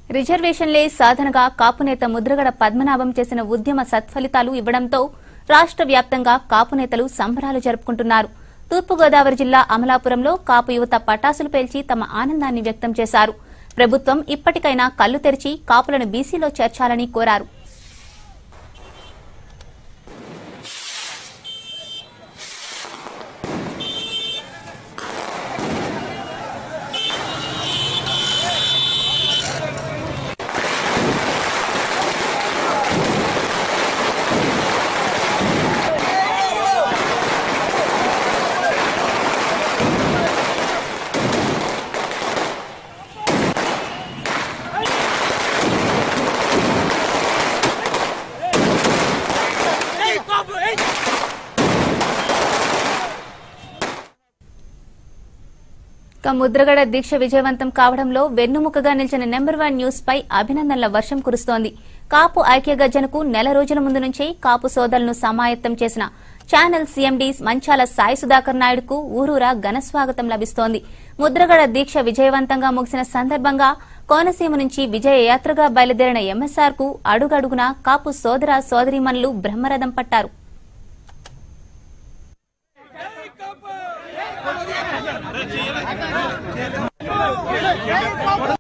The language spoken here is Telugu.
రిజర్వేషన్లే సాధనగా కాపునేత ముద్రగడ పద్మనాభం చేసిన ఉద్యమ సత్ఫలితాలు ఇవ్వడంతో రాష్ట్ర వ్యాప్తంగా కాపు నేతలు సంబరాలు జరుపుకుంటున్నారు తూర్పుగోదావరి జిల్లా అమలాపురంలో కాపు యువత పటాసులు పేల్చి తమ ఆనందాన్ని వ్యక్తం చేశారు ప్రభుత్వం ఇప్పటికైనా కళ్లు తెరిచి కాపులను బీసీలో చేర్చాలని కోరారు ఇక ముద్రగడ దీక్ష విజయవంతం కావడంలో వెన్నుముకగా నిలిచిన నెంబర్ వన్ న్యూస్ పై అభినందనల వర్షం కురుస్తోంది కాపు ఐక్య గర్జనకు నెల రోజుల ముందు నుంచే కాపు సోదరులను సమాయత్తం చేసిన ఛానల్ సీఎండీ మంచాల సాయి సుధాకర్ నాయుడుకు ఊరూరా ఘనస్వాగతం లభిస్తోంది ముద్రగడ దీక్ష విజయవంతంగా ముగిసిన సందర్భంగా కోనసీమ నుంచి విజయ యాత్రగా బయలుదేరిన ఎంఎస్ఆర్ కు అడుగడుగునా కాపు సోదర సోదరీమణులు బ్రహ్మరథం పట్టారు జై కాపు